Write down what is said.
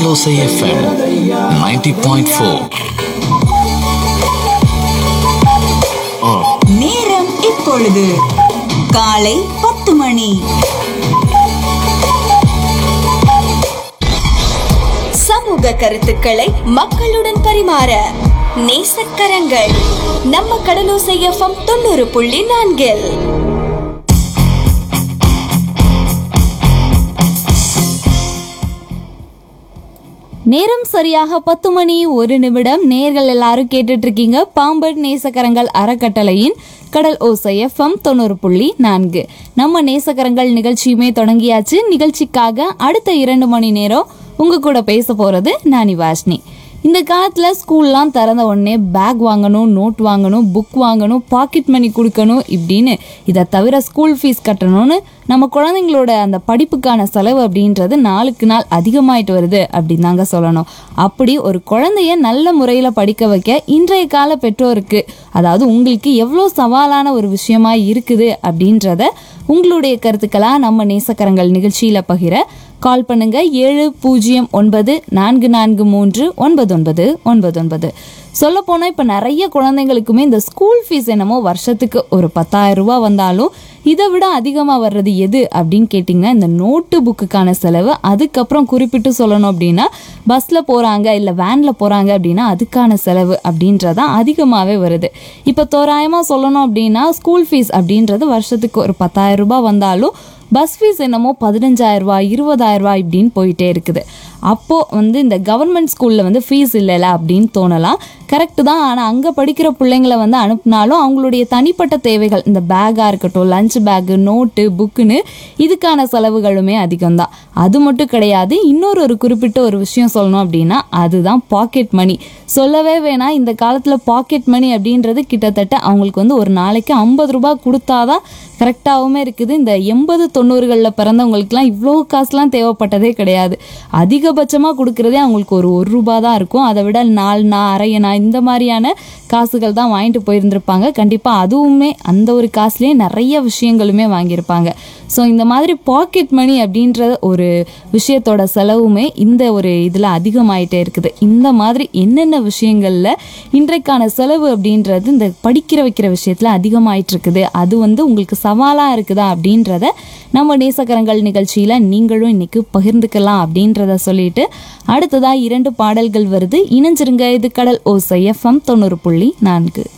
Alosa FM 90.4. நேரம் இப்பொழுது காலை பத்து மணி சமூக கருத்துக்களை மக்களுடன் பரிமாற நேசக்கரங்கள் நம்ம கடலோசை எஃப்எம் தொண்ணூறு புள்ளி நான்கில் நேரம் சரியாக பத்து மணி ஒரு நிமிடம் நேர்கள் எல்லாரும் கேட்டுட்டு இருக்கீங்க பாம்பன் நேசக்கரங்கள் அறக்கட்டளையின் கடல் ஓசை எஃப்எம் தொண்ணூறு புள்ளி நான்கு நம்ம நேசக்கரங்கள் நிகழ்ச்சியுமே தொடங்கியாச்சு நிகழ்ச்சிக்காக அடுத்த இரண்டு மணி நேரம் உங்க கூட பேச போறது நானி வாஷ்னி இந்த காலத்தில் ஸ்கூல்லாம் திறந்த உடனே பேக் வாங்கணும் நோட் வாங்கணும் புக் வாங்கணும் பாக்கெட் மணி கொடுக்கணும் இப்படின்னு இதை தவிர ஸ்கூல் ஃபீஸ் கட்டணும்னு நம்ம குழந்தைங்களோட அந்த படிப்புக்கான செலவு அப்படின்றது நாளுக்கு நாள் அதிகமாயிட்டு வருது அப்படின்னு தாங்க சொல்லணும் அப்படி ஒரு குழந்தைய நல்ல முறையில் படிக்க வைக்க இன்றைய கால பெற்றோருக்கு அதாவது உங்களுக்கு எவ்வளோ சவாலான ஒரு விஷயமா இருக்குது அப்படின்றத உங்களுடைய கருத்துக்களா நம்ம நேசக்கரங்கள் நிகழ்ச்சியில பகிர கால் பண்ணுங்க ஏழு பூஜ்ஜியம் ஒன்பது நான்கு நான்கு மூன்று ஒன்பது ஒன்பது ஒன்பது ஒன்பது சொல்ல போனால் இப்போ நிறைய குழந்தைங்களுக்குமே இந்த ஸ்கூல் ஃபீஸ் என்னமோ வருஷத்துக்கு ஒரு பத்தாயிரம் ரூபாய் வந்தாலும் இதை விட அதிகமாக வர்றது எது அப்படின்னு கேட்டிங்கன்னா இந்த நோட்டு புக்குக்கான செலவு அதுக்கப்புறம் குறிப்பிட்டு சொல்லணும் அப்படின்னா பஸ்ஸில் போகிறாங்க இல்லை வேனில் போகிறாங்க அப்படின்னா அதுக்கான செலவு அப்படின்றதான் அதிகமாகவே வருது இப்போ தோராயமாக சொல்லணும் அப்படின்னா ஸ்கூல் ஃபீஸ் அப்படின்றது வருஷத்துக்கு ஒரு பத்தாயிரம் ரூபாய் வந்தாலும் பஸ் ஃபீஸ் என்னமோ பதினஞ்சாயிரம் ரூபாய் இருபதாயிரம் ரூபாய் இப்படின்னு போயிட்டே இருக்குது அப்போது வந்து இந்த கவர்மெண்ட் ஸ்கூலில் வந்து ஃபீஸ் இல்லைல்ல அப்படின்னு தோணலாம் கரெக்டு தான் ஆனால் அங்கே படிக்கிற பிள்ளைங்களை வந்து அனுப்புனாலும் அவங்களுடைய தனிப்பட்ட தேவைகள் இந்த பேக்காக இருக்கட்டும் லஞ்ச் பேக்கு நோட்டு புக்குன்னு இதுக்கான செலவுகளுமே அதிகம்தான் அது மட்டும் கிடையாது இன்னொரு ஒரு குறிப்பிட்ட ஒரு விஷயம் சொல்லணும் அப்படின்னா அதுதான் பாக்கெட் மணி சொல்லவே வேணாம் இந்த காலத்தில் பாக்கெட் மணி அப்படின்றது கிட்டத்தட்ட அவங்களுக்கு வந்து ஒரு நாளைக்கு ஐம்பது ரூபாய் கொடுத்தாதான் கரெக்டாகவுமே இருக்குது இந்த எண்பது தொண்ணூறுகளில் பிறந்தவங்களுக்குலாம் இவ்வளோ காசுலாம் தேவைப்பட்டதே கிடையாது அதிகபட்சமாக கொடுக்குறதே அவங்களுக்கு ஒரு ஒரு ரூபா தான் இருக்கும் அதை விட நாலுனா அரையனா இந்த மாதிரியான காசுகள் தான் வாங்கிட்டு போயிருந்திருப்பாங்க கண்டிப்பாக அதுவுமே அந்த ஒரு காசுலேயே நிறைய விஷயங்களுமே வாங்கியிருப்பாங்க ஸோ இந்த மாதிரி பாக்கெட் மணி அப்படின்ற ஒரு விஷயத்தோட செலவுமே இந்த ஒரு இதில் அதிகமாயிட்டே இருக்குது இந்த மாதிரி என்னென்ன விஷயங்களில் இன்றைக்கான செலவு அப்படின்றது இந்த படிக்கிற வைக்கிற விஷயத்தில் அதிகமாயிட்டு இருக்குது அது வந்து உங்களுக்கு சவாலாக இருக்குதா அப்படின்றத நம்ம நேசக்கரங்கள் நிகழ்ச்சியில் நீங்களும் இன்னைக்கு பகிர்ந்துக்கலாம் அப்படின்றத சொல்லிட்டு அடுத்ததாக இரண்டு பாடல்கள் வருது இணைஞ்சிருங்க இது கடல் ஓசை எஃப்எம் தொண்ணூறு புள்ளி நான்கு